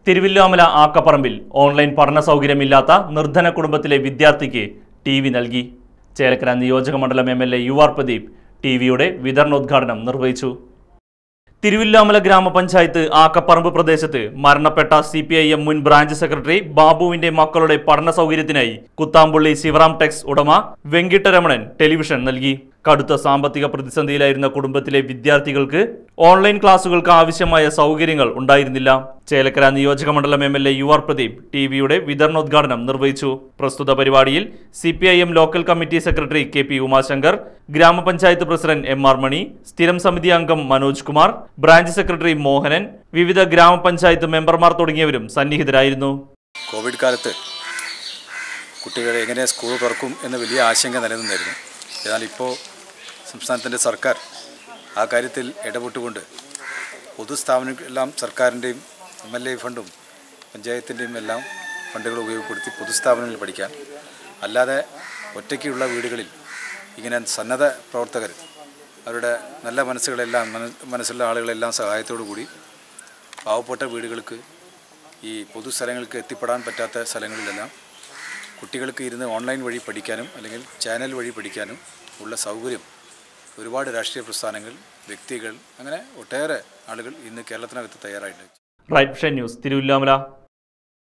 Thiruvilwamala ആക്കപ്പറമ്പിൽ online പഠന സൗകര്യമില്ലാത്ത നിർധന കുടുംബത്തിലെ വിദ്യാർത്ഥിക്ക് ടി വി നൽകി ചേലക്കര നിയോജക മണ്ഡലം M L A U R Pradeep T വിയുടെ വിതരണോദ്ഘാടനം നിർവഹിച്ചു തിരുവില്ലാമല ഗ്രാമപഞ്ചായത്ത് ആക്കപ്പറമ്പ് പ്രദേശത്ത് മരണപ്പെട്ട സി പി ഐ എം മുൻ ബ്രാഞ്ച് സെക്രട്ടറി ബാബുവിന്റെ മക്കളുടെ പഠന സൗകര്യത്തിനായി കുത്താമ്പുള്ളി ശിവറാം ടെക്സ് ഉടമ വെങ്കിട്ടരമണൻ ടെലിവിഷൻ നൽകി കടുത്ത സാമ്പത്തിക പ്രതിസന്ധിയിലായിരുന്ന കുടുംബത്തിലെ വിദ്യാർത്ഥികൾക്ക് ഓൺലൈൻ ക്ലാസുകൾക്ക് ആവശ്യമായ സൗകര്യങ്ങൾ ഉണ്ടായിരുന്നില്ല ചേലക്കര നിയോജക മണ്ഡലം M L A U R Pradeep T വിയുടെ വിതരണോദ്ഘാടനം നിർവഹിച്ചു പ്രസ്തുത പരിപാടിയിൽ C P I M local committee secretary K P Umashankar ഗ്രാമപഞ്ചായത്ത് പ്രസിഡന്റ് എം ആർ മണി സ്ഥിരം സമിതി അംഗം മനോജ് കുമാർ ബ്രാഞ്ച് സെക്രട്ടറി മോഹനൻ വിവിധ ഗ്രാമപഞ്ചായത്ത് മെമ്പർമാർ തുടങ്ങിയവരും സന്നിഹിതരായിരുന്നു കോവിഡ് കാലത്ത് കുട്ടികളെ എങ്ങനെ സ്കൂൾ തുറക്കും എന്ന വലിയ ആശങ്ക നിലനിന്നിരുന്നു എന്നാൽ ഇപ്പോൾ സംസ്ഥാനത്തിൻ്റെ സർക്കാർ ആ കാര്യത്തിൽ ഇടപെട്ടുകൊണ്ട് പൊതുസ്ഥാപനങ്ങളെല്ലാം സർക്കാരിൻ്റെയും എം എൽ എ ഫണ്ടും പഞ്ചായത്തിൻ്റെയും എല്ലാം ഫണ്ടുകൾ ഉപയോഗപ്പെടുത്തി പൊതുസ്ഥാപനങ്ങളിൽ പഠിക്കാൻ അല്ലാതെ ഒറ്റയ്ക്കുള്ള വീടുകളിൽ ഇങ്ങനെ സന്നദ്ധ പ്രവർത്തകർ അവരുടെ നല്ല മനസ്സുകളെല്ലാം മന- മനസ്സുള്ള ആളുകളെല്ലാം സഹായത്തോടു കൂടി പാവപ്പെട്ട വീടുകൾക്ക് ഈ പൊതുസ്ഥലങ്ങൾക്ക് എത്തിപ്പെടാൻ പറ്റാത്ത സ്ഥലങ്ങളിലെല്ലാം കുട്ടികൾക്ക് ഇരുന്ന് ഓൺലൈൻ വഴി പഠിക്കാനും അല്ലെങ്കിൽ ചാനൽ വഴി പഠിക്കാനും ഉള്ള സൗകര്യം ഒരുപാട് രാഷ്ട്രീയ പ്രസ്ഥാനങ്ങൾ വ്യക്തികൾ അങ്ങനെ ഒട്ടേറെ ആളുകൾ ഇന്ന് കേരളത്തിനകത്ത് തയ്യാറായിട്ടുണ്ട് റൈറ്റ് വിഷൻ ന്യൂസ് തിരുവില്ലാമല